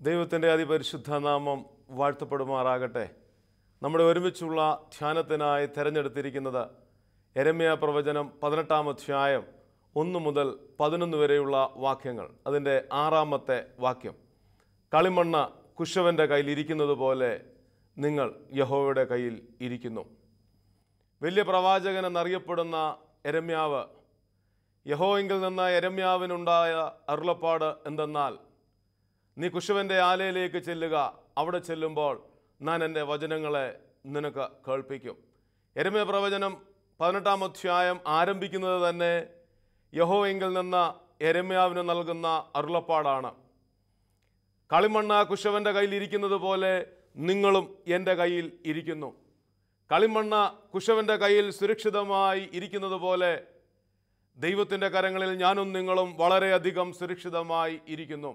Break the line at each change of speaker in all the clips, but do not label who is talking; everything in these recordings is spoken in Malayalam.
ദൈവത്തിൻ്റെ അതിപരിശുദ്ധ നാമം വാഴ്ത്തപ്പെടുമാറാകട്ടെ നമ്മുടെ ഒരുമിച്ചുള്ള ധ്യാനത്തിനായി തിരഞ്ഞെടുത്തിരിക്കുന്നത് എരമ്യ പ്രവചനം പതിനെട്ടാം അധ്യായം ഒന്ന് മുതൽ പതിനൊന്ന് വരെയുള്ള വാക്യങ്ങൾ അതിൻ്റെ ആറാമത്തെ വാക്യം കളിമണ്ണ കുശവൻ്റെ കയ്യിൽ ഇരിക്കുന്നത് പോലെ നിങ്ങൾ യഹോവയുടെ കയ്യിൽ ഇരിക്കുന്നു വലിയ പ്രവാചകൻ എന്നറിയപ്പെടുന്ന എരമ്യാവ് യഹോയെങ്കിൽ നിന്ന് എരമ്യാവിനുണ്ടായ അരുളപ്പാട് എന്തെന്നാൽ നീ കുശവൻ്റെ ആലയിലേക്ക് ചെല്ലുക അവിടെ ചെല്ലുമ്പോൾ ഞാൻ എൻ്റെ വചനങ്ങളെ നിനക്ക് കേൾപ്പിക്കും എരമ്യ പ്രവചനം പതിനെട്ടാം അധ്യായം ആരംഭിക്കുന്നത് തന്നെ യഹോയെങ്കിൽ നിന്ന് എരമ്യാവിന് നൽകുന്ന അരുളപ്പാടാണ് കളിമണ്ണ കുശവൻ്റെ കയ്യിൽ ഇരിക്കുന്നത് പോലെ നിങ്ങളും എൻ്റെ കയ്യിൽ ഇരിക്കുന്നു കളിമണ്ണ കുശവൻ്റെ കയ്യിൽ സുരക്ഷിതമായി ഇരിക്കുന്നത് പോലെ ദൈവത്തിൻ്റെ കരങ്ങളിൽ ഞാനും നിങ്ങളും വളരെയധികം സുരക്ഷിതമായി ഇരിക്കുന്നു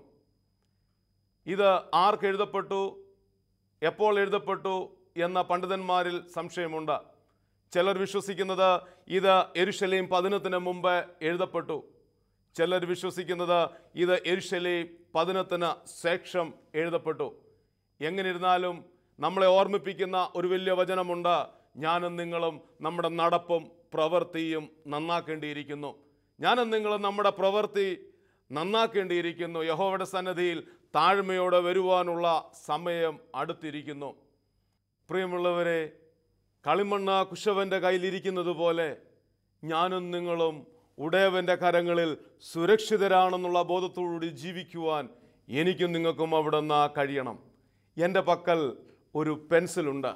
ഇത് ആർക്ക് എഴുതപ്പെട്ടു എപ്പോൾ എഴുതപ്പെട്ടു എന്ന പണ്ഡിതന്മാരിൽ സംശയമുണ്ട് ചിലർ വിശ്വസിക്കുന്നത് ഇത് എരുശലേം പതിനത്തിന് മുമ്പ് എഴുതപ്പെട്ടു ചിലർ വിശ്വസിക്കുന്നത് ഇത് എരുശലേം പതിനത്തിന് ശേഷം എഴുതപ്പെട്ടു എങ്ങനിരുന്നാലും നമ്മളെ ഓർമ്മിപ്പിക്കുന്ന ഒരു വലിയ വചനമുണ്ട് ഞാനും നിങ്ങളും നമ്മുടെ നടപ്പും പ്രവൃത്തിയും നന്നാക്കേണ്ടിയിരിക്കുന്നു ഞാനും നിങ്ങളും നമ്മുടെ പ്രവൃത്തി നന്നാക്കേണ്ടിയിരിക്കുന്നു യഹോവയുടെ സന്നദ്ധിയിൽ താഴ്മയോടെ വരുവാനുള്ള സമയം അടുത്തിരിക്കുന്നു പ്രിയമുള്ളവരെ കളിമണ്ണ കുശവൻ്റെ കയ്യിലിരിക്കുന്നത് പോലെ ഞാനും നിങ്ങളും ഉടയവൻ്റെ കരങ്ങളിൽ സുരക്ഷിതരാണെന്നുള്ള ബോധത്തോടുകൂടി ജീവിക്കുവാൻ എനിക്കും നിങ്ങൾക്കും അവിടെ നിന്ന് കഴിയണം എൻ്റെ പക്കൽ ഒരു പെൻസിലുണ്ട്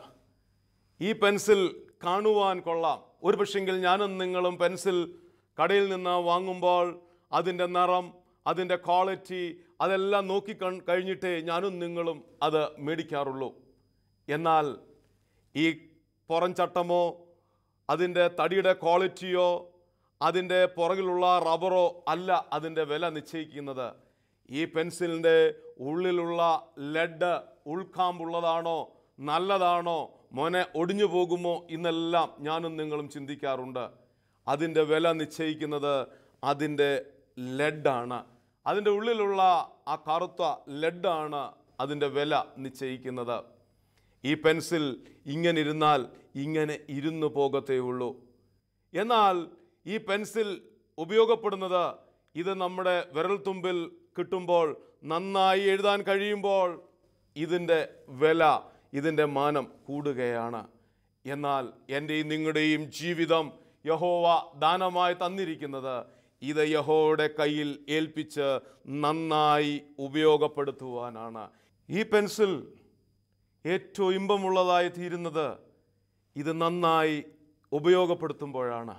ഈ പെൻസിൽ കാണുവാൻ കൊള്ളാം ഒരു പക്ഷെങ്കിൽ ഞാനും നിങ്ങളും പെൻസിൽ കടയിൽ നിന്ന് വാങ്ങുമ്പോൾ അതിൻ്റെ നിറം അതിൻ്റെ ക്വാളിറ്റി അതെല്ലാം നോക്കി കൺ കഴിഞ്ഞിട്ടേ ഞാനും നിങ്ങളും അത് മേടിക്കാറുള്ളൂ എന്നാൽ ഈ പുറം ചട്ടമോ അതിൻ്റെ തടിയുടെ ക്വാളിറ്റിയോ അതിൻ്റെ പുറകിലുള്ള റബ്ബറോ അല്ല അതിൻ്റെ വില നിശ്ചയിക്കുന്നത് ഈ പെൻസിലിൻ്റെ ഉള്ളിലുള്ള ലെഡ് ഉൾക്കാമ്പുള്ളതാണോ നല്ലതാണോ മോനെ ഒടിഞ്ഞു പോകുമോ എന്നെല്ലാം ഞാനും നിങ്ങളും ചിന്തിക്കാറുണ്ട് അതിൻ്റെ വില നിശ്ചയിക്കുന്നത് അതിൻ്റെ ലെഡാണ് അതിൻ്റെ ഉള്ളിലുള്ള ആ കറുത്ത ലെഡാണ് അതിൻ്റെ വില നിശ്ചയിക്കുന്നത് ഈ പെൻസിൽ ഇങ്ങനെ ഇരുന്നാൽ ഇങ്ങനെ ഇരുന്നു പോകത്തേ ഉള്ളൂ എന്നാൽ ഈ പെൻസിൽ ഉപയോഗപ്പെടുന്നത് ഇത് നമ്മുടെ വിരൽത്തുമ്പിൽ കിട്ടുമ്പോൾ നന്നായി എഴുതാൻ കഴിയുമ്പോൾ ഇതിൻ്റെ വില ഇതിൻ്റെ മാനം കൂടുകയാണ് എന്നാൽ എൻ്റെയും നിങ്ങളുടെയും ജീവിതം യഹോവ ദാനമായി തന്നിരിക്കുന്നത് ഇത് യഹോവയുടെ കയ്യിൽ ഏൽപ്പിച്ച് നന്നായി ഉപയോഗപ്പെടുത്തുവാനാണ് ഈ പെൻസിൽ ഏറ്റവും ഇമ്പമുള്ളതായി തീരുന്നത് ഇത് നന്നായി ഉപയോഗപ്പെടുത്തുമ്പോഴാണ്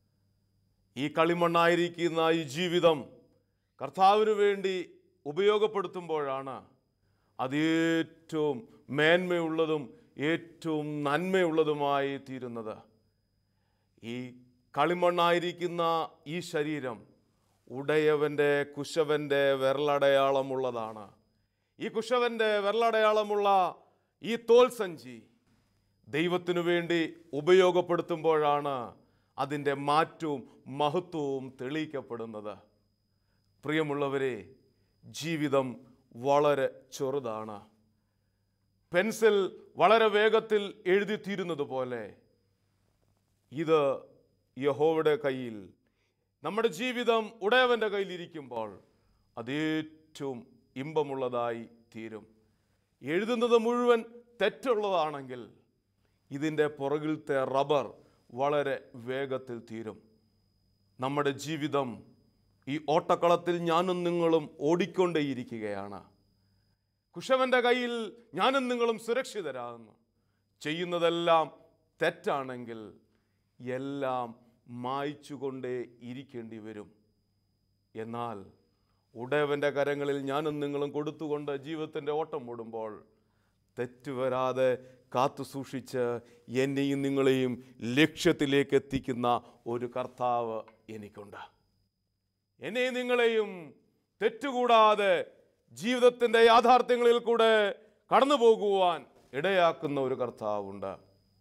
ഈ കളിമണ്ണായിരിക്കുന്ന ഈ ജീവിതം കർത്താവിന് വേണ്ടി ഉപയോഗപ്പെടുത്തുമ്പോഴാണ് അത് ഏറ്റവും മേന്മയുള്ളതും ഏറ്റവും നന്മയുള്ളതുമായി തീരുന്നത് ഈ കളിമണ്ണായിരിക്കുന്ന ഈ ശരീരം ഉടയവൻ്റെ കുശവൻ്റെ വിരലടയാളമുള്ളതാണ് ഈ കുശവൻ്റെ വിരലടയാളമുള്ള ഈ തോൽ സഞ്ചി ദൈവത്തിനു വേണ്ടി ഉപയോഗപ്പെടുത്തുമ്പോഴാണ് അതിൻ്റെ മാറ്റവും മഹത്വവും തെളിയിക്കപ്പെടുന്നത് പ്രിയമുള്ളവരെ ജീവിതം വളരെ ചെറുതാണ് പെൻസിൽ വളരെ വേഗത്തിൽ എഴുതിത്തീരുന്നത് പോലെ ഇത് യഹോവയുടെ കയ്യിൽ നമ്മുടെ ജീവിതം ഉടയവൻ്റെ കയ്യിലിരിക്കുമ്പോൾ അത് ഏറ്റവും ഇമ്പമുള്ളതായി തീരും എഴുതുന്നത് മുഴുവൻ തെറ്റുള്ളതാണെങ്കിൽ ഇതിൻ്റെ പുറകിലത്തെ റബ്ബർ വളരെ വേഗത്തിൽ തീരും നമ്മുടെ ജീവിതം ഈ ഓട്ടക്കളത്തിൽ ഞാനും നിങ്ങളും ഓടിക്കൊണ്ടേയിരിക്കുകയാണ് കുശവൻ്റെ കയ്യിൽ ഞാനും നിങ്ങളും സുരക്ഷിതരാകുന്നു ചെയ്യുന്നതെല്ലാം തെറ്റാണെങ്കിൽ എല്ലാം മായ്ച്ചുകൊണ്ടേ ഇരിക്കേണ്ടി വരും എന്നാൽ ഉടയവൻ്റെ കരങ്ങളിൽ ഞാനും നിങ്ങളും കൊടുത്തുകൊണ്ട് ജീവിതത്തിൻ്റെ ഓട്ടം ഓടുമ്പോൾ തെറ്റുവരാതെ കാത്തു സൂക്ഷിച്ച് എന്നെയും നിങ്ങളെയും ലക്ഷ്യത്തിലേക്ക് എത്തിക്കുന്ന ഒരു കർത്താവ് എനിക്കുണ്ട് എന്നെയും നിങ്ങളെയും തെറ്റുകൂടാതെ ജീവിതത്തിൻ്റെ യാഥാർത്ഥ്യങ്ങളിൽ കൂടെ കടന്നു പോകുവാൻ ഇടയാക്കുന്ന ഒരു കർത്താവുണ്ട്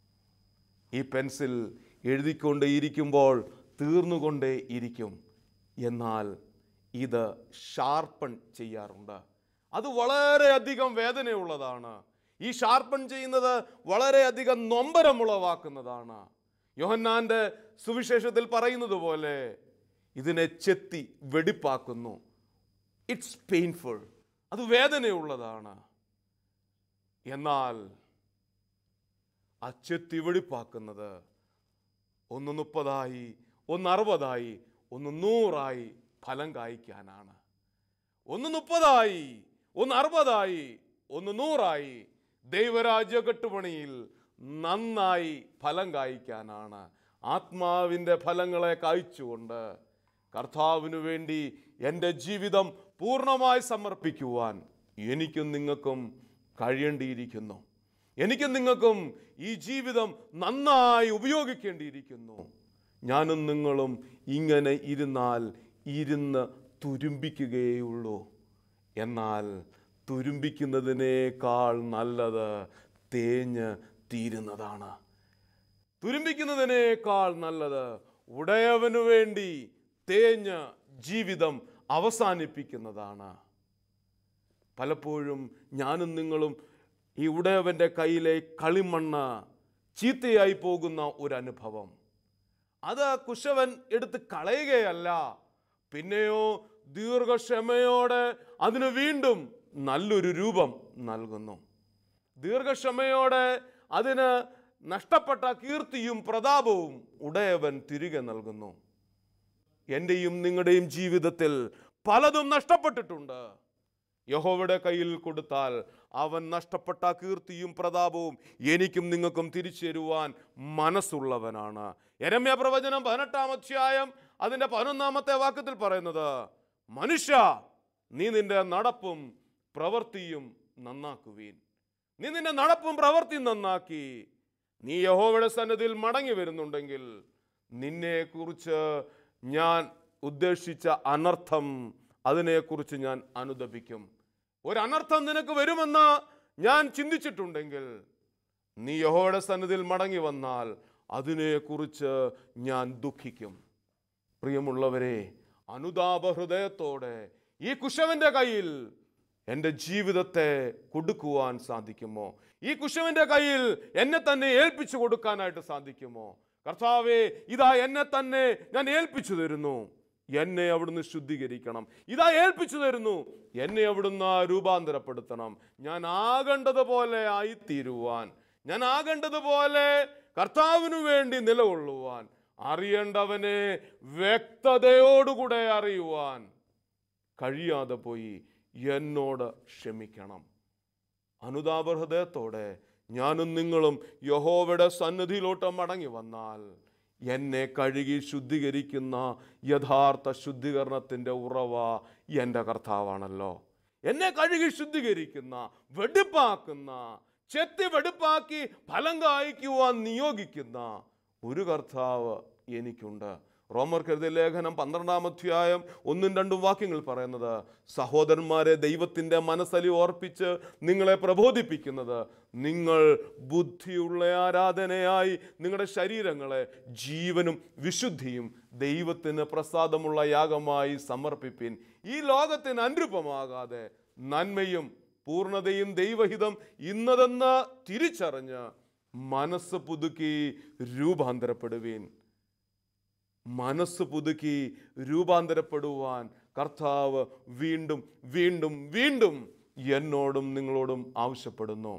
ഈ പെൻസിൽ എഴുതിക്കൊണ്ടേ ഇരിക്കുമ്പോൾ തീർന്നുകൊണ്ടേ ഇരിക്കും എന്നാൽ ഇത് ഷാർപ്പൺ ചെയ്യാറുണ്ട് അത് വളരെയധികം വേദനയുള്ളതാണ് ഈ ഷാർപ്പൺ ചെയ്യുന്നത് വളരെയധികം നൊമ്പരമുളവാക്കുന്നതാണ് യോഹന്നാന്റെ സുവിശേഷത്തിൽ പറയുന്നത് പോലെ ഇതിനെ ചെത്തി വെടിപ്പാക്കുന്നു ഇറ്റ്സ് പെയിൻഫുൾ അത് വേദനയുള്ളതാണ് എന്നാൽ ആ ചെത്തി വെടിപ്പാക്കുന്നത് ഒന്ന് മുപ്പതായി ഒന്ന് അറുപതായി ഒന്ന് നൂറായി ഫലം കായ്ക്കാനാണ് ഒന്ന് മുപ്പതായി ഒന്ന് അറുപതായി ഒന്ന് നൂറായി ദൈവരാജ്യ കെട്ടുപണിയിൽ നന്നായി ഫലം കായ്ക്കാനാണ് ആത്മാവിൻ്റെ ഫലങ്ങളെ കായ്ച്ചുകൊണ്ട് കർത്താവിനു വേണ്ടി എൻ്റെ ജീവിതം പൂർണ്ണമായി സമർപ്പിക്കുവാൻ എനിക്കും നിങ്ങൾക്കും കഴിയേണ്ടിയിരിക്കുന്നു എനിക്കും നിങ്ങൾക്കും ഈ ജീവിതം നന്നായി ഉപയോഗിക്കേണ്ടിയിരിക്കുന്നു ഞാനും നിങ്ങളും ഇങ്ങനെ ഇരുന്നാൽ ഇരുന്ന് തുരുമ്പിക്കുകയുള്ളൂ എന്നാൽ തുരുമ്പിക്കുന്നതിനേക്കാൾ നല്ലത് തേഞ്ഞ് തീരുന്നതാണ് തുരുമ്പിക്കുന്നതിനേക്കാൾ നല്ലത് ഉടയവനു വേണ്ടി തേഞ്ഞ് ജീവിതം അവസാനിപ്പിക്കുന്നതാണ് പലപ്പോഴും ഞാനും നിങ്ങളും ഈ ഉടയവൻ്റെ കയ്യിലെ കളിമണ്ണ് ചീത്തയായി പോകുന്ന ഒരു അനുഭവം അത് കുശവൻ എടുത്ത് കളയുകയല്ല പിന്നെയോ ദീർഘക്ഷമയോടെ അതിന് വീണ്ടും നല്ലൊരു രൂപം നൽകുന്നു ദീർഘക്ഷമയോടെ അതിന് നഷ്ടപ്പെട്ട കീർത്തിയും പ്രതാപവും ഉടയവൻ തിരികെ നൽകുന്നു എൻ്റെയും നിങ്ങളുടെയും ജീവിതത്തിൽ പലതും നഷ്ടപ്പെട്ടിട്ടുണ്ട് യഹോവയുടെ കയ്യിൽ കൊടുത്താൽ അവൻ നഷ്ടപ്പെട്ട കീർത്തിയും പ്രതാപവും എനിക്കും നിങ്ങൾക്കും തിരിച്ചു തരുവാൻ മനസ്സുള്ളവനാണ് എരമ്യ പ്രവചനം പതിനെട്ടാം അധ്യായം അതിൻ്റെ പതിനൊന്നാമത്തെ വാക്യത്തിൽ പറയുന്നത് മനുഷ്യ നീ നിന്റെ നടപ്പും പ്രവൃത്തിയും നന്നാക്കുവീൻ നീ നിന്റെ നടപ്പും പ്രവൃത്തിയും നന്നാക്കി നീ യഹോവയുടെ സന്നദ്ധിയിൽ മടങ്ങി വരുന്നുണ്ടെങ്കിൽ നിന്നെക്കുറിച്ച് ഞാൻ ഉദ്ദേശിച്ച അനർത്ഥം അതിനെക്കുറിച്ച് ഞാൻ അനുദപിക്കും ഒരു അനർത്ഥം നിനക്ക് വരുമെന്ന് ഞാൻ ചിന്തിച്ചിട്ടുണ്ടെങ്കിൽ നീ യഹോയുടെ സന്നിധിയിൽ മടങ്ങി വന്നാൽ അതിനെക്കുറിച്ച് ഞാൻ ദുഃഖിക്കും പ്രിയമുള്ളവരെ അനുതാപ ഹൃദയത്തോടെ ഈ കുശവന്റെ കയ്യിൽ എൻ്റെ ജീവിതത്തെ കൊടുക്കുവാൻ സാധിക്കുമോ ഈ കുശവന്റെ കയ്യിൽ എന്നെ തന്നെ ഏൽപ്പിച്ചു കൊടുക്കാനായിട്ട് സാധിക്കുമോ കർത്താവേ ഇതാ എന്നെ തന്നെ ഞാൻ ഏൽപ്പിച്ചു തരുന്നു എന്നെ അവിടുന്ന് ശുദ്ധീകരിക്കണം ഇതാ ഏൽപ്പിച്ചു തരുന്നു എന്നെ അവിടുന്ന് രൂപാന്തരപ്പെടുത്തണം ഞാൻ ആകേണ്ടതുപോലെ ആയിത്തീരുവാൻ ഞാൻ ആകേണ്ടതുപോലെ കർത്താവിനു വേണ്ടി നിലകൊള്ളുവാൻ അറിയേണ്ടവനെ വ്യക്തതയോടുകൂടെ അറിയുവാൻ കഴിയാതെ പോയി എന്നോട് ക്ഷമിക്കണം അനുതാപ ഹൃദയത്തോടെ ഞാനും നിങ്ങളും യഹോവയുടെ സന്നിധിയിലോട്ട് മടങ്ങി വന്നാൽ എന്നെ കഴുകി ശുദ്ധീകരിക്കുന്ന യഥാർത്ഥ ശുദ്ധീകരണത്തിൻ്റെ ഉറവ എൻ്റെ കർത്താവാണല്ലോ എന്നെ കഴുകി ശുദ്ധീകരിക്കുന്ന വെടിപ്പാക്കുന്ന ചെത്തി വെടിപ്പാക്കി ഫലം കായ്ക്കുവാൻ നിയോഗിക്കുന്ന ഒരു കർത്താവ് എനിക്കുണ്ട് റോമർ കരുതിയ ലേഖനം പന്ത്രണ്ടാം അധ്യായം ഒന്നും രണ്ടും വാക്യങ്ങൾ പറയുന്നത് സഹോദരന്മാരെ ദൈവത്തിൻ്റെ മനസ്സലി ഓർപ്പിച്ച് നിങ്ങളെ പ്രബോധിപ്പിക്കുന്നത് നിങ്ങൾ ബുദ്ധിയുള്ള ആരാധനയായി നിങ്ങളുടെ ശരീരങ്ങളെ ജീവനും വിശുദ്ധിയും ദൈവത്തിന് പ്രസാദമുള്ള യാഗമായി സമർപ്പിപ്പിൻ ഈ ലോകത്തിന് അനുരൂപമാകാതെ നന്മയും പൂർണ്ണതയും ദൈവഹിതം ഇന്നതെന്ന് തിരിച്ചറിഞ്ഞ് മനസ്സ് പുതുക്കി രൂപാന്തരപ്പെടുവീൻ മനസ്സ് പുതുക്കി രൂപാന്തരപ്പെടുവാൻ കർത്താവ് വീണ്ടും വീണ്ടും വീണ്ടും എന്നോടും നിങ്ങളോടും ആവശ്യപ്പെടുന്നു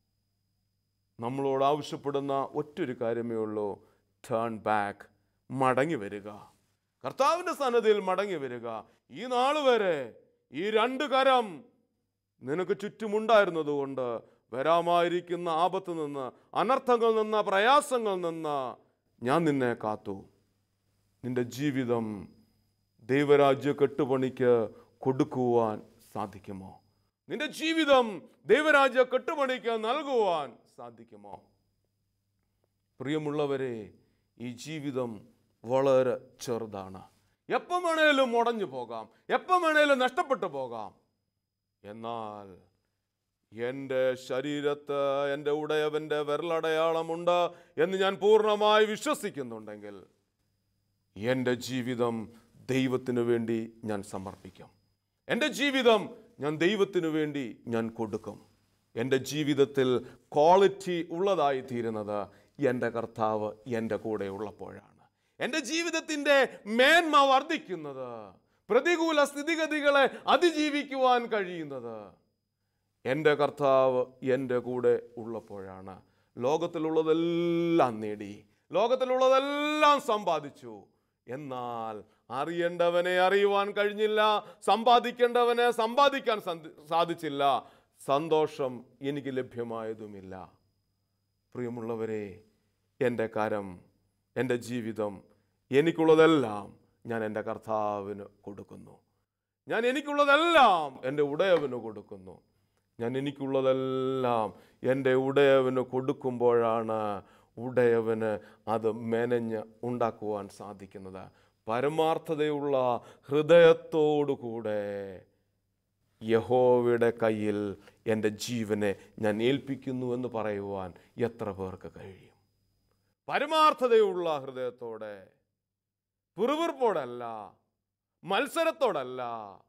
നമ്മളോട് ആവശ്യപ്പെടുന്ന ഒറ്റൊരു കാര്യമേ ഉള്ളൂ ടേൺ ബാക്ക് മടങ്ങി വരിക കർത്താവിൻ്റെ സന്നദ്ധിയിൽ മടങ്ങി വരിക ഈ നാൾ വരെ ഈ രണ്ട് കരം നിനക്ക് ചുറ്റുമുണ്ടായിരുന്നത് കൊണ്ട് വരാമായിരിക്കുന്ന ആപത്ത് നിന്ന് അനർത്ഥങ്ങൾ നിന്ന് പ്രയാസങ്ങൾ നിന്ന് ഞാൻ നിന്നെ കാത്തു നിന്റെ ജീവിതം ദൈവരാജ്യ കെട്ടുപണിക്ക് കൊടുക്കുവാൻ സാധിക്കുമോ നിന്റെ ജീവിതം ദൈവരാജ്യ കെട്ടുപണിക്ക് നൽകുവാൻ സാധിക്കുമോ പ്രിയമുള്ളവരെ ഈ ജീവിതം വളരെ ചെറുതാണ് എപ്പം വേണേലും മുടഞ്ഞു പോകാം എപ്പം വേണേലും നഷ്ടപ്പെട്ടു പോകാം എന്നാൽ എൻ്റെ ശരീരത്ത് എൻ്റെ ഉടയവൻ്റെ വിരലടയാളമുണ്ട് എന്ന് ഞാൻ പൂർണ്ണമായി വിശ്വസിക്കുന്നുണ്ടെങ്കിൽ എൻ്റെ ജീവിതം ദൈവത്തിന് വേണ്ടി ഞാൻ സമർപ്പിക്കും എൻ്റെ ജീവിതം ഞാൻ ദൈവത്തിനു വേണ്ടി ഞാൻ കൊടുക്കും എൻ്റെ ജീവിതത്തിൽ ക്വാളിറ്റി ഉള്ളതായി തീരുന്നത് എൻ്റെ കർത്താവ് എൻ്റെ കൂടെ ഉള്ളപ്പോഴാണ് എൻ്റെ ജീവിതത്തിൻ്റെ മേന്മ വർദ്ധിക്കുന്നത് പ്രതികൂല സ്ഥിതിഗതികളെ അതിജീവിക്കുവാൻ കഴിയുന്നത് എൻ്റെ കർത്താവ് എൻ്റെ കൂടെ ഉള്ളപ്പോഴാണ് ലോകത്തിലുള്ളതെല്ലാം നേടി ലോകത്തിലുള്ളതെല്ലാം സമ്പാദിച്ചു എന്നാൽ അറിയേണ്ടവനെ അറിയുവാൻ കഴിഞ്ഞില്ല സമ്പാദിക്കേണ്ടവനെ സമ്പാദിക്കാൻ സന്ധി- സാധിച്ചില്ല സന്തോഷം എനിക്ക് ലഭ്യമായതുമില്ല പ്രിയമുള്ളവരെ എൻ്റെ കരം എൻ്റെ ജീവിതം എനിക്കുള്ളതെല്ലാം ഞാൻ എൻ്റെ കർത്താവിന് കൊടുക്കുന്നു ഞാൻ എനിക്കുള്ളതെല്ലാം എൻ്റെ ഉടയവന് കൊടുക്കുന്നു ഞാൻ എനിക്കുള്ളതെല്ലാം എൻ്റെ ഉടയവന് കൊടുക്കുമ്പോഴാണ് ഉടയവന് അത് മെനഞ്ഞ് ഉണ്ടാക്കുവാൻ സാധിക്കുന്നത് പരമാർത്ഥതയുള്ള ഹൃദയത്തോടുകൂടെ യഹോവയുടെ കയ്യിൽ എൻ്റെ ജീവനെ ഞാൻ ഏൽപ്പിക്കുന്നു എന്ന് പറയുവാൻ എത്ര പേർക്ക് കഴിയും പരമാർത്ഥതയുള്ള ഹൃദയത്തോടെ പിറുവിറുപ്പോടല്ല മത്സരത്തോടല്ല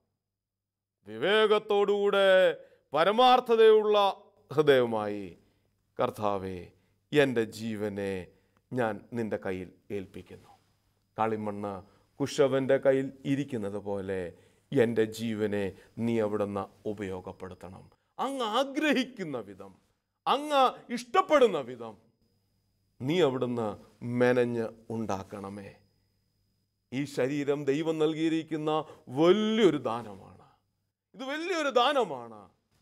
വിവേകത്തോടുകൂടെ പരമാർത്ഥതയുള്ള ഹൃദയവുമായി കർത്താവെ എൻ്റെ ജീവനെ ഞാൻ നിൻ്റെ കയ്യിൽ ഏൽപ്പിക്കുന്നു കളിമണ്ണ് കുശവൻ്റെ കയ്യിൽ ഇരിക്കുന്നത് പോലെ എൻ്റെ ജീവനെ നീ അവിടുന്ന് ഉപയോഗപ്പെടുത്തണം അങ്ങ് ആഗ്രഹിക്കുന്ന വിധം അങ്ങ് ഇഷ്ടപ്പെടുന്ന വിധം നീ അവിടുന്ന് മെനഞ്ഞ് ഉണ്ടാക്കണമേ ഈ ശരീരം ദൈവം നൽകിയിരിക്കുന്ന വലിയൊരു ദാനമാണ് ഇത് വലിയൊരു ദാനമാണ്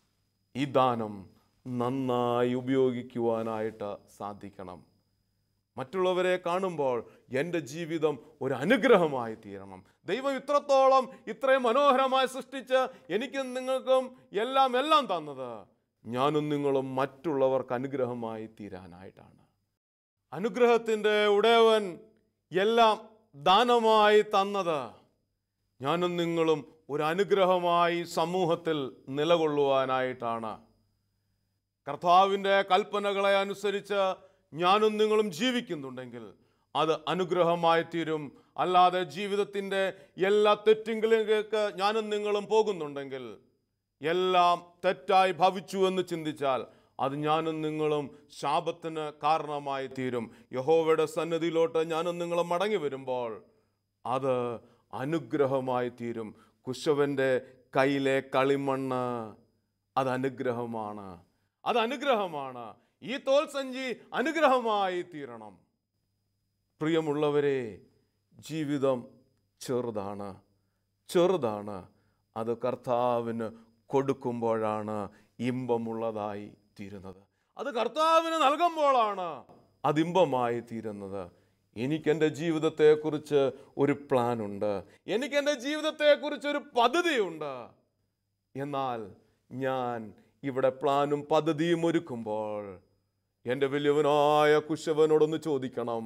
ഈ ദാനം നന്നായി ഉപയോഗിക്കുവാനായിട്ട് സാധിക്കണം മറ്റുള്ളവരെ കാണുമ്പോൾ എൻ്റെ ജീവിതം ഒരു അനുഗ്രഹമായി തീരണം ദൈവം ഇത്രത്തോളം ഇത്രയും മനോഹരമായി സൃഷ്ടിച്ച് എനിക്കും നിങ്ങൾക്കും എല്ലാം എല്ലാം തന്നത് ഞാനും നിങ്ങളും മറ്റുള്ളവർക്ക് അനുഗ്രഹമായി തീരാനായിട്ടാണ് അനുഗ്രഹത്തിൻ്റെ ഉടയവൻ എല്ലാം ദാനമായി തന്നത് ഞാനും നിങ്ങളും ഒരു അനുഗ്രഹമായി സമൂഹത്തിൽ നിലകൊള്ളുവാനായിട്ടാണ് കർത്താവിൻ്റെ കൽപ്പനകളെ അനുസരിച്ച് ഞാനും നിങ്ങളും ജീവിക്കുന്നുണ്ടെങ്കിൽ അത് അനുഗ്രഹമായി തീരും അല്ലാതെ ജീവിതത്തിൻ്റെ എല്ലാ തെറ്റിങ്കിലേക്ക് ഞാനും നിങ്ങളും പോകുന്നുണ്ടെങ്കിൽ എല്ലാം തെറ്റായി ഭവിച്ചു എന്ന് ചിന്തിച്ചാൽ അത് ഞാനും നിങ്ങളും ശാപത്തിന് കാരണമായി തീരും യഹോവയുടെ സന്നിധിയിലോട്ട് ഞാനും നിങ്ങളും മടങ്ങി വരുമ്പോൾ അത് അനുഗ്രഹമായി തീരും കുശവൻ്റെ കയ്യിലെ കളിമണ്ണ് അത് അനുഗ്രഹമാണ് അത് അനുഗ്രഹമാണ് ഈ തോൽ സഞ്ചി അനുഗ്രഹമായി തീരണം പ്രിയമുള്ളവരെ ജീവിതം ചെറുതാണ് ചെറുതാണ് അത് കർത്താവിന് കൊടുക്കുമ്പോഴാണ് ഇമ്പമുള്ളതായി തീരുന്നത് അത് കർത്താവിന് നൽകുമ്പോഴാണ് അത് ഇമ്പമായി തീരുന്നത് എനിക്കെൻ്റെ ജീവിതത്തെക്കുറിച്ച് ഒരു പ്ലാനുണ്ട് എനിക്കെൻ്റെ ജീവിതത്തെക്കുറിച്ച് ഒരു പദ്ധതിയുണ്ട് എന്നാൽ ഞാൻ ഇവിടെ പ്ലാനും പദ്ധതിയും ഒരുക്കുമ്പോൾ എൻ്റെ വലിയവനായ കുശവനോടൊന്ന് ചോദിക്കണം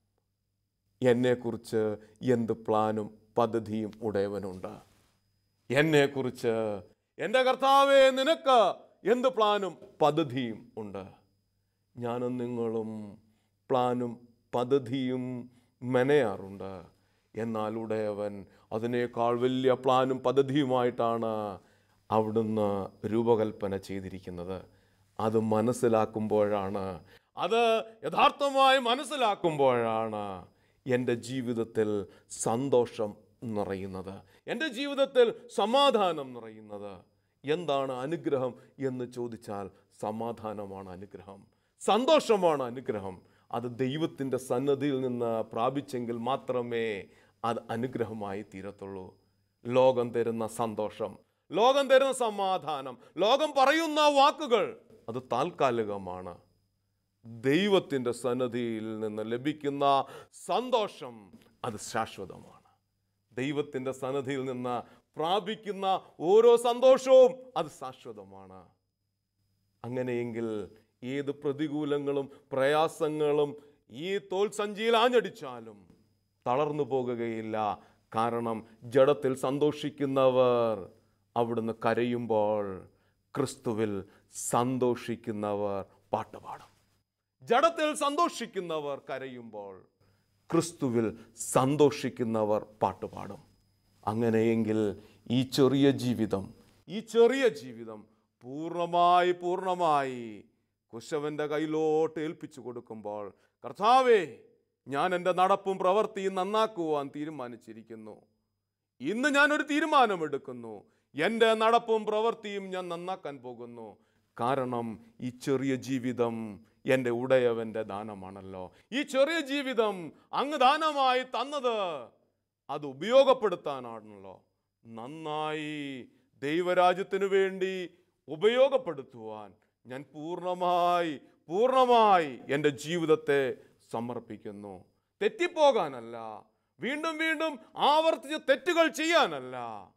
എന്നെക്കുറിച്ച് എന്ത് പ്ലാനും പദ്ധതിയും ഉടയവനുണ്ട് എന്നെക്കുറിച്ച് എൻ്റെ കർത്താവെ നിനക്ക് എന്ത് പ്ലാനും പദ്ധതിയും ഉണ്ട് ഞാനും നിങ്ങളും പ്ലാനും പദ്ധതിയും മെനയാറുണ്ട് എന്നാൽ ഉടയവൻ അതിനേക്കാൾ വലിയ പ്ലാനും പദ്ധതിയുമായിട്ടാണ് അവിടുന്ന് രൂപകൽപ്പന ചെയ്തിരിക്കുന്നത് അത് മനസ്സിലാക്കുമ്പോഴാണ് അത് യഥാർത്ഥമായി മനസ്സിലാക്കുമ്പോഴാണ് എൻ്റെ ജീവിതത്തിൽ സന്തോഷം നിറയുന്നത് എൻ്റെ ജീവിതത്തിൽ സമാധാനം നിറയുന്നത് എന്താണ് അനുഗ്രഹം എന്ന് ചോദിച്ചാൽ സമാധാനമാണ് അനുഗ്രഹം സന്തോഷമാണ് അനുഗ്രഹം അത് ദൈവത്തിൻ്റെ സന്നദ്ധിയിൽ നിന്ന് പ്രാപിച്ചെങ്കിൽ മാത്രമേ അത് അനുഗ്രഹമായി തീരത്തുള്ളൂ ലോകം തരുന്ന സന്തോഷം ലോകം തരുന്ന സമാധാനം ലോകം പറയുന്ന വാക്കുകൾ അത് താൽക്കാലികമാണ് ദൈവത്തിൻ്റെ സന്നദ്ധിയിൽ നിന്ന് ലഭിക്കുന്ന സന്തോഷം അത് ശാശ്വതമാണ് ദൈവത്തിൻ്റെ സന്നദ്ധിയിൽ നിന്ന് പ്രാപിക്കുന്ന ഓരോ സന്തോഷവും അത് ശാശ്വതമാണ് അങ്ങനെയെങ്കിൽ ഏത് പ്രതികൂലങ്ങളും പ്രയാസങ്ങളും ഈ തോൽ സഞ്ചിയിൽ ആഞ്ഞടിച്ചാലും തളർന്നു പോകുകയില്ല കാരണം ജഡത്തിൽ സന്തോഷിക്കുന്നവർ അവിടുന്ന് കരയുമ്പോൾ ക്രിസ്തുവിൽ സന്തോഷിക്കുന്നവർ പാട്ടുപാടും ജഡത്തിൽ സന്തോഷിക്കുന്നവർ കരയുമ്പോൾ ക്രിസ്തുവിൽ സന്തോഷിക്കുന്നവർ പാട്ടുപാടും അങ്ങനെയെങ്കിൽ ഈ ചെറിയ ജീവിതം ഈ ചെറിയ ജീവിതം പൂർണ്ണമായി പൂർണ്ണമായി കുശവൻ്റെ കയ്യിലോട്ട് ഏൽപ്പിച്ചു കൊടുക്കുമ്പോൾ കർത്താവേ ഞാൻ എൻ്റെ നടപ്പും പ്രവൃത്തിയും നന്നാക്കുവാൻ തീരുമാനിച്ചിരിക്കുന്നു ഇന്ന് ഞാനൊരു തീരുമാനമെടുക്കുന്നു എൻ്റെ നടപ്പും പ്രവൃത്തിയും ഞാൻ നന്നാക്കാൻ പോകുന്നു കാരണം ഈ ചെറിയ ജീവിതം എൻ്റെ ഉടയവൻ്റെ ദാനമാണല്ലോ ഈ ചെറിയ ജീവിതം അങ്ങ് ദാനമായി തന്നത് അത് ഉപയോഗപ്പെടുത്താനാണല്ലോ നന്നായി ദൈവരാജ്യത്തിനു വേണ്ടി ഉപയോഗപ്പെടുത്തുവാൻ ഞാൻ പൂർണ്ണമായി പൂർണ്ണമായി എൻ്റെ ജീവിതത്തെ സമർപ്പിക്കുന്നു തെറ്റിപ്പോകാനല്ല വീണ്ടും വീണ്ടും ആവർത്തിച്ച് തെറ്റുകൾ ചെയ്യാനല്ല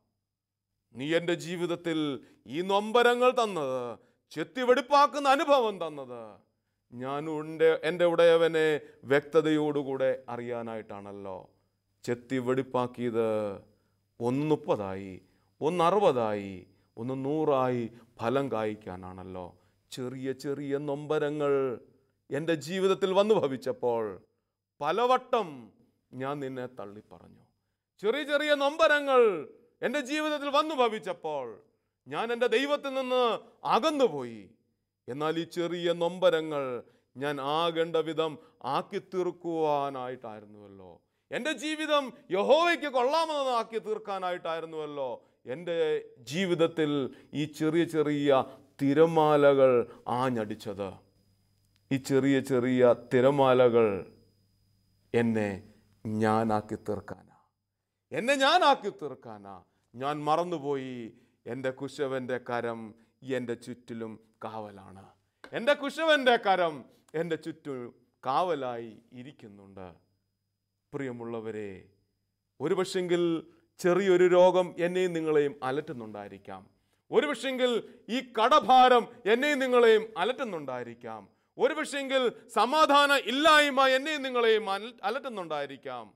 നീ എൻ്റെ ജീവിതത്തിൽ ഈ നൊമ്പരങ്ങൾ തന്നത് ചെത്തിവെടിപ്പാക്കുന്ന അനുഭവം തന്നത് ഞാൻ ഉണ്ട് എൻ്റെ ഉടയവനെ വ്യക്തതയോടുകൂടെ അറിയാനായിട്ടാണല്ലോ ചെത്തി വെടിപ്പാക്കിയത് ഒന്ന് മുപ്പതായി ഒന്ന് അറുപതായി ഒന്ന് നൂറായി ഫലം കായ്ക്കാനാണല്ലോ ചെറിയ ചെറിയ നൊമ്പരങ്ങൾ എൻ്റെ ജീവിതത്തിൽ വന്നു ഭവിച്ചപ്പോൾ പലവട്ടം ഞാൻ നിന്നെ തള്ളിപ്പറഞ്ഞു ചെറിയ ചെറിയ നൊമ്പരങ്ങൾ എൻ്റെ ജീവിതത്തിൽ വന്നു ഭവിച്ചപ്പോൾ ഞാൻ എൻ്റെ ദൈവത്തിൽ നിന്ന് അകന്നുപോയി എന്നാൽ ഈ ചെറിയ നൊമ്പരങ്ങൾ ഞാൻ ആകേണ്ട വിധം ആക്കി തീർക്കുവാനായിട്ടായിരുന്നുവല്ലോ എൻ്റെ ജീവിതം യഹോവയ്ക്ക് കൊള്ളാമെന്ന് ആക്കി തീർക്കാനായിട്ടായിരുന്നുവല്ലോ എൻ്റെ ജീവിതത്തിൽ ഈ ചെറിയ ചെറിയ തിരമാലകൾ ആഞ്ഞടിച്ചത് ഈ ചെറിയ ചെറിയ തിരമാലകൾ എന്നെ ഞാനാക്കി തീർക്കാനാ എന്നെ ഞാനാക്കി തീർക്കാനാ ഞാൻ മറന്നുപോയി എൻ്റെ കുശവൻ്റെ കരം എൻ്റെ ചുറ്റിലും കാവലാണ് എൻ്റെ കുശവൻ്റെ കരം എൻ്റെ ചുറ്റും കാവലായി ഇരിക്കുന്നുണ്ട് പ്രിയമുള്ളവരെ ഒരു പക്ഷെങ്കിൽ ചെറിയൊരു രോഗം എന്നെയും നിങ്ങളെയും അലട്ടുന്നുണ്ടായിരിക്കാം ഒരു പക്ഷെങ്കിൽ ഈ കടഭാരം എന്നെയും നിങ്ങളെയും അലട്ടുന്നുണ്ടായിരിക്കാം ഒരു പക്ഷെങ്കിൽ സമാധാന ഇല്ലായ്മ എന്നെയും നിങ്ങളെയും അല- അലട്ടുന്നുണ്ടായിരിക്കാം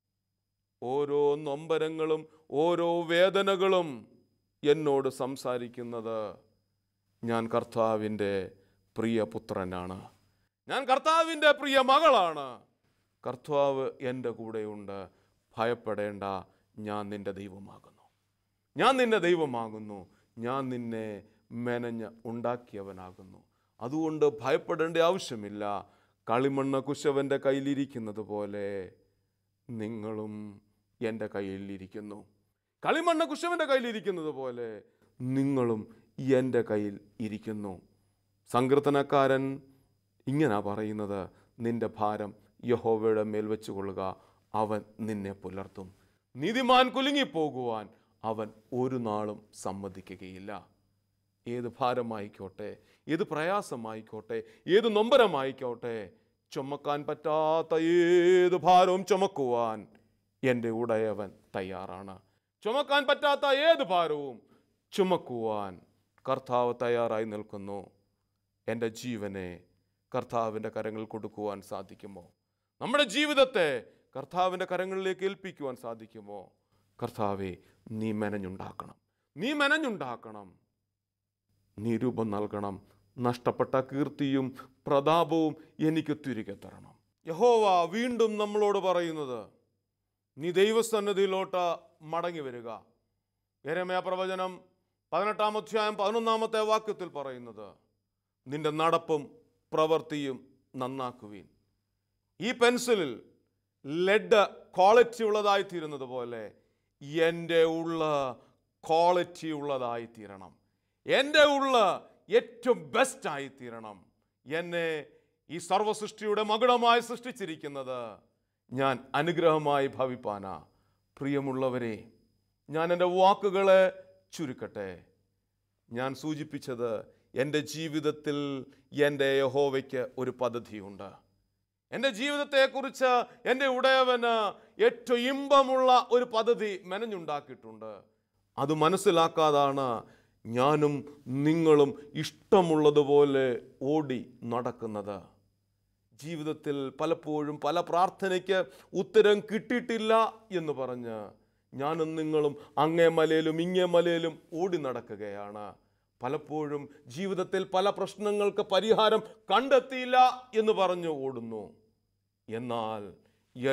ഓരോ നൊമ്പരങ്ങളും ഓരോ വേദനകളും എന്നോട് സംസാരിക്കുന്നത് ഞാൻ കർത്താവിൻ്റെ പ്രിയ പുത്രനാണ് ഞാൻ കർത്താവിൻ്റെ പ്രിയ മകളാണ് കർത്താവ് എൻ്റെ കൂടെയുണ്ട് ഭയപ്പെടേണ്ട ഞാൻ നിൻ്റെ ദൈവമാകുന്നു ഞാൻ നിന്റെ ദൈവമാകുന്നു ഞാൻ നിന്നെ മെനഞ്ഞ് ഉണ്ടാക്കിയവനാകുന്നു അതുകൊണ്ട് ഭയപ്പെടേണ്ട ആവശ്യമില്ല കളിമണ്ണ് കുശവൻ്റെ കയ്യിലിരിക്കുന്നത് പോലെ നിങ്ങളും എൻ്റെ കയ്യിലിരിക്കുന്നു കളിമണ്ണ് കുശവൻ്റെ കയ്യിലിരിക്കുന്നത് പോലെ നിങ്ങളും എൻ്റെ കയ്യിൽ ഇരിക്കുന്നു സങ്കീർത്തനക്കാരൻ ഇങ്ങനെ പറയുന്നത് നിന്റെ ഭാരം യഹോവയുടെ മേൽ വെച്ചുകൊള്ളുക അവൻ നിന്നെ പുലർത്തും നീതിമാൻ കുലുങ്ങിപ്പോകുവാൻ അവൻ ഒരു നാളും സമ്മതിക്കുകയില്ല ഏത് ഭാരമായിക്കോട്ടെ ഏത് പ്രയാസമായിക്കോട്ടെ ഏത് നൊമ്പരമായിക്കോട്ടെ ചുമക്കാൻ പറ്റാത്ത ഏത് ഭാരവും ചുമക്കുവാൻ എൻ്റെ ഉടയവൻ തയ്യാറാണ് ചുമക്കാൻ പറ്റാത്ത ഏത് ഭാരവും ചുമക്കുവാൻ കർത്താവ് തയ്യാറായി നിൽക്കുന്നു എൻ്റെ ജീവനെ കർത്താവിൻ്റെ കരങ്ങളിൽ കൊടുക്കുവാൻ സാധിക്കുമോ നമ്മുടെ ജീവിതത്തെ കർത്താവിൻ്റെ കരങ്ങളിലേക്ക് ഏൽപ്പിക്കുവാൻ സാധിക്കുമോ കർത്താവെ നീ മെനഞ്ഞുണ്ടാക്കണം നീ മെനഞ്ഞുണ്ടാക്കണം നീ രൂപം നൽകണം നഷ്ടപ്പെട്ട കീർത്തിയും പ്രതാപവും എനിക്ക് തിരികെ തരണം യഹോവ വീണ്ടും നമ്മളോട് പറയുന്നത് നീ ദൈവസന്നിധിയിലോട്ട് മടങ്ങി വരിക യരമയ പ്രവചനം പതിനെട്ടാം അധ്യായം പതിനൊന്നാമത്തെ വാക്യത്തിൽ പറയുന്നത് നിന്റെ നടപ്പും പ്രവൃത്തിയും നന്നാക്കുവീൻ ഈ പെൻസിലിൽ ലെഡ് ക്വാളിറ്റി ഉള്ളതായി തീരുന്നത് പോലെ എൻ്റെ ഉള്ള ക്വാളിറ്റി ഉള്ളതായി തീരണം എൻ്റെ ഉള്ള ഏറ്റവും ബെസ്റ്റ് ആയി തീരണം എന്നെ ഈ സർവസൃഷ്ടിയുടെ മകുടമായി സൃഷ്ടിച്ചിരിക്കുന്നത് ഞാൻ അനുഗ്രഹമായി ഭവിപ്പാനാ പ്രിയമുള്ളവരെ ഞാൻ എൻ്റെ വാക്കുകളെ ചുരുക്കട്ടെ ഞാൻ സൂചിപ്പിച്ചത് എൻ്റെ ജീവിതത്തിൽ എൻ്റെ യഹോവയ്ക്ക് ഒരു പദ്ധതിയുണ്ട് എൻ്റെ ജീവിതത്തെക്കുറിച്ച് എൻ്റെ ഉടയവന് ഏറ്റവും ഇമ്പമുള്ള ഒരു പദ്ധതി മെനഞ്ഞുണ്ടാക്കിയിട്ടുണ്ട് അത് മനസ്സിലാക്കാതാണ് ഞാനും നിങ്ങളും ഇഷ്ടമുള്ളതുപോലെ ഓടി നടക്കുന്നത് ജീവിതത്തിൽ പലപ്പോഴും പല പ്രാർത്ഥനയ്ക്ക് ഉത്തരം കിട്ടിയിട്ടില്ല എന്ന് പറഞ്ഞ് ഞാനും നിങ്ങളും അങ്ങേ മലയിലും ഇങ്ങേ മലയിലും ഓടി നടക്കുകയാണ് പലപ്പോഴും ജീവിതത്തിൽ പല പ്രശ്നങ്ങൾക്ക് പരിഹാരം കണ്ടെത്തിയില്ല എന്ന് പറഞ്ഞു ഓടുന്നു എന്നാൽ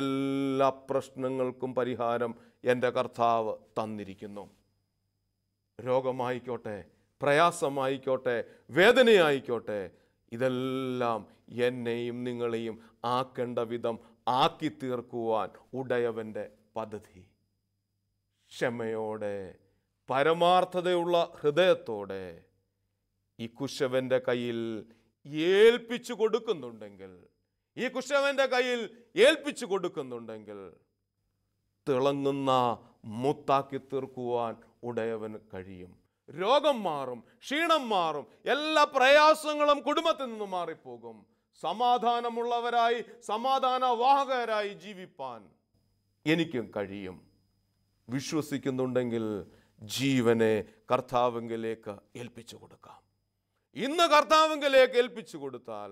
എല്ലാ പ്രശ്നങ്ങൾക്കും പരിഹാരം എൻ്റെ കർത്താവ് തന്നിരിക്കുന്നു രോഗമായിക്കോട്ടെ പ്രയാസമായിക്കോട്ടെ വേദനയായിക്കോട്ടെ ഇതെല്ലാം എന്നെയും നിങ്ങളെയും ആക്കേണ്ട വിധം ആക്കി തീർക്കുവാൻ ഉടയവൻ്റെ പദ്ധതി ക്ഷമയോടെ പരമാർത്ഥതയുള്ള ഹൃദയത്തോടെ ഈ കുശവന്റെ കയ്യിൽ ഏൽപ്പിച്ചു കൊടുക്കുന്നുണ്ടെങ്കിൽ ഈ കുശവന്റെ കയ്യിൽ ഏൽപ്പിച്ചു കൊടുക്കുന്നുണ്ടെങ്കിൽ തിളങ്ങുന്ന മുത്താക്കി തീർക്കുവാൻ ഉടയവന് കഴിയും രോഗം മാറും ക്ഷീണം മാറും എല്ലാ പ്രയാസങ്ങളും കുടുംബത്തിൽ നിന്ന് മാറിപ്പോകും സമാധാനമുള്ളവരായി സമാധാന വാഹകരായി ജീവിപ്പാൻ എനിക്കും കഴിയും വിശ്വസിക്കുന്നുണ്ടെങ്കിൽ ജീവനെ കർത്താവെങ്കിലേക്ക് ഏൽപ്പിച്ചു കൊടുക്കാം ഇന്ന് കർത്താവെങ്കിലേക്ക് ഏൽപ്പിച്ചു കൊടുത്താൽ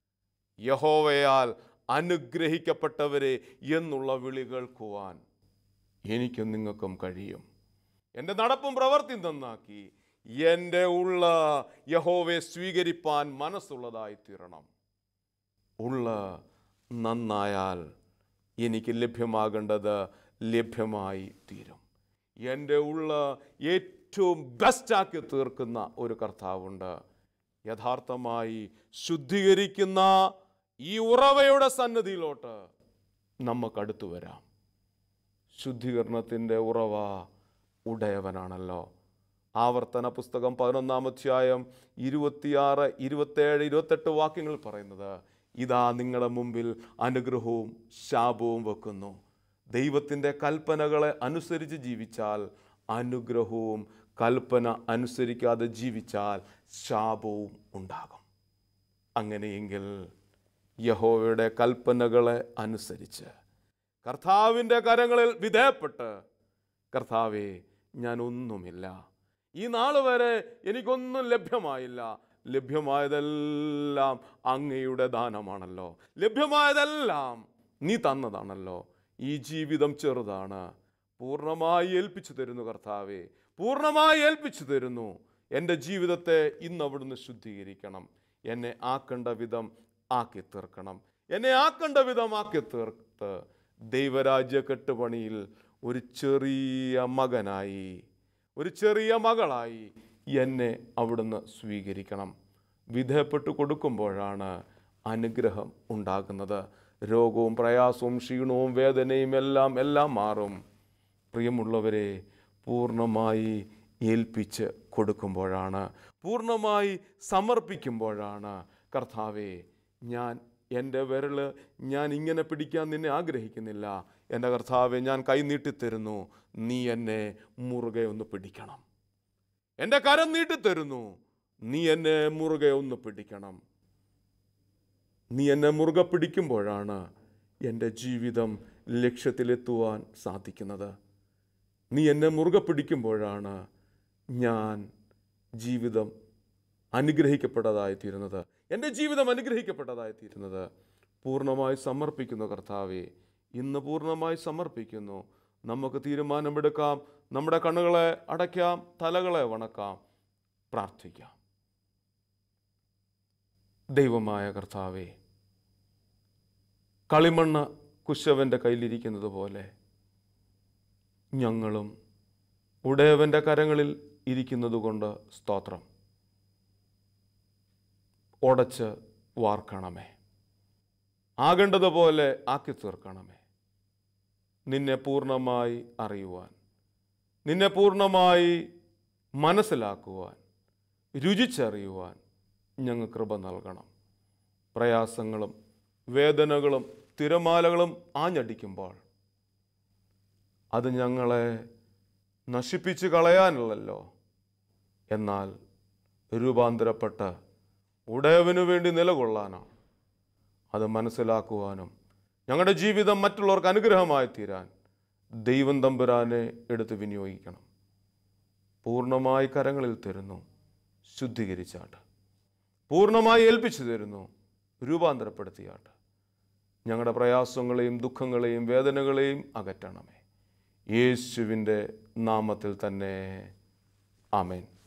യഹോവയാൽ അനുഗ്രഹിക്കപ്പെട്ടവരെ എന്നുള്ള വിളി കേൾക്കുവാൻ എനിക്കും നിങ്ങൾക്കും കഴിയും എൻ്റെ നടപ്പും പ്രവർത്തിയും നന്നാക്കി എൻ്റെ ഉള്ള യഹോവയെ സ്വീകരിപ്പാൻ മനസ്സുള്ളതായി തീരണം ഉള്ള നന്നായാൽ എനിക്ക് ലഭ്യമാകേണ്ടത് ലഭ്യമായി തീരും എൻ്റെ ഉള്ള ഏറ്റവും ബെസ്റ്റാക്കി തീർക്കുന്ന ഒരു കർത്താവുണ്ട് യഥാർത്ഥമായി ശുദ്ധീകരിക്കുന്ന ഈ ഉറവയുടെ സന്നദ്ധിയിലോട്ട് നമുക്കടുത്തു വരാം ശുദ്ധീകരണത്തിൻ്റെ ഉറവ ഉടയവനാണല്ലോ ആവർത്തന പുസ്തകം പതിനൊന്നാം അധ്യായം ഇരുപത്തിയാറ് ഇരുപത്തേഴ് ഇരുപത്തെട്ട് വാക്യങ്ങൾ പറയുന്നത് ഇതാ നിങ്ങളുടെ മുമ്പിൽ അനുഗ്രഹവും ശാപവും വെക്കുന്നു ദൈവത്തിൻ്റെ കൽപ്പനകളെ അനുസരിച്ച് ജീവിച്ചാൽ അനുഗ്രഹവും കൽപ്പന അനുസരിക്കാതെ ജീവിച്ചാൽ ശാപവും ഉണ്ടാകും അങ്ങനെയെങ്കിൽ യഹോവയുടെ കൽപ്പനകളെ അനുസരിച്ച് കർത്താവിൻ്റെ കരങ്ങളിൽ വിധേയപ്പെട്ട് കർത്താവെ ഞാൻ ഒന്നുമില്ല ഈ നാൾ വരെ എനിക്കൊന്നും ലഭ്യമായില്ല ലഭ്യമായതെല്ലാം അങ്ങയുടെ ദാനമാണല്ലോ ലഭ്യമായതെല്ലാം നീ തന്നതാണല്ലോ ഈ ജീവിതം ചെറുതാണ് പൂർണ്ണമായി ഏൽപ്പിച്ചു തരുന്നു കർത്താവെ പൂർണ്ണമായി ഏൽപ്പിച്ചു തരുന്നു എൻ്റെ ജീവിതത്തെ ഇന്ന് അവിടുന്ന് ശുദ്ധീകരിക്കണം എന്നെ ആക്കേണ്ട വിധം ആക്കി തീർക്കണം എന്നെ ആക്കേണ്ട വിധം ആക്കി തീർത്ത് ദൈവരാജ്യ കെട്ടുപണിയിൽ ഒരു ചെറിയ മകനായി ഒരു ചെറിയ മകളായി എന്നെ അവിടുന്ന് സ്വീകരിക്കണം വിധേയപ്പെട്ടു കൊടുക്കുമ്പോഴാണ് അനുഗ്രഹം ഉണ്ടാകുന്നത് രോഗവും പ്രയാസവും ക്ഷീണവും വേദനയും എല്ലാം എല്ലാം മാറും പ്രിയമുള്ളവരെ പൂർണ്ണമായി ഏൽപ്പിച്ച് കൊടുക്കുമ്പോഴാണ് പൂർണ്ണമായി സമർപ്പിക്കുമ്പോഴാണ് കർത്താവെ ഞാൻ എൻ്റെ വിരൽ ഞാൻ ഇങ്ങനെ പിടിക്കാൻ നിന്നെ ആഗ്രഹിക്കുന്നില്ല എൻ്റെ കർത്താവെ ഞാൻ കൈ നീട്ടിത്തരുന്നു നീ എന്നെ മുറുകെ ഒന്ന് പിടിക്കണം എൻ്റെ കരം നീട്ടിത്തരുന്നു നീ എന്നെ മുറുകെ ഒന്ന് പിടിക്കണം നീ എന്നെ മുറുകെ പിടിക്കുമ്പോഴാണ് എൻ്റെ ജീവിതം ലക്ഷ്യത്തിലെത്തുവാൻ സാധിക്കുന്നത് നീ എന്നെ മുറുകെ പിടിക്കുമ്പോഴാണ് ഞാൻ ജീവിതം അനുഗ്രഹിക്കപ്പെട്ടതായി തീരുന്നത് എൻ്റെ ജീവിതം അനുഗ്രഹിക്കപ്പെട്ടതായി തീരുന്നത് പൂർണ്ണമായി സമർപ്പിക്കുന്നു കർത്താവെ ഇന്ന് പൂർണ്ണമായി സമർപ്പിക്കുന്നു നമുക്ക് തീരുമാനമെടുക്കാം നമ്മുടെ കണ്ണുകളെ അടയ്ക്കാം തലകളെ വണക്കാം പ്രാർത്ഥിക്കാം ദൈവമായ കർത്താവെ കളിമണ്ണ് കുശവൻ്റെ കയ്യിലിരിക്കുന്നത് പോലെ ഞങ്ങളും ഉടയവൻ്റെ കരങ്ങളിൽ ഇരിക്കുന്നത് കൊണ്ട് സ്തോത്രം ഉടച്ച് വാർക്കണമേ ആകേണ്ടതുപോലെ ആക്കി തീർക്കണമേ നിന്നെ പൂർണ്ണമായി അറിയുവാൻ നിന്നെ പൂർണ്ണമായി മനസ്സിലാക്കുവാൻ രുചിച്ചറിയുവാൻ ഞങ്ങൾ കൃപ നൽകണം പ്രയാസങ്ങളും വേദനകളും തിരമാലകളും ആഞ്ഞടിക്കുമ്പോൾ അത് ഞങ്ങളെ നശിപ്പിച്ച് കളയാനുള്ളല്ലോ എന്നാൽ രൂപാന്തരപ്പെട്ട് ഉടയവനു വേണ്ടി നിലകൊള്ളാനാണ് അത് മനസ്സിലാക്കുവാനും ഞങ്ങളുടെ ജീവിതം മറ്റുള്ളവർക്ക് അനുഗ്രഹമായി തീരാൻ ദൈവം തമ്പുരാനെ എടുത്ത് വിനിയോഗിക്കണം പൂർണ്ണമായി കരങ്ങളിൽ തരുന്നു ശുദ്ധീകരിച്ചാട്ട് പൂർണ്ണമായി ഏൽപ്പിച്ചു തരുന്നു രൂപാന്തരപ്പെടുത്തിയാട്ട് ഞങ്ങളുടെ പ്രയാസങ്ങളെയും ദുഃഖങ്ങളെയും വേദനകളെയും അകറ്റണമേ യേശുവിൻ്റെ നാമത്തിൽ തന്നെ ആമേൻ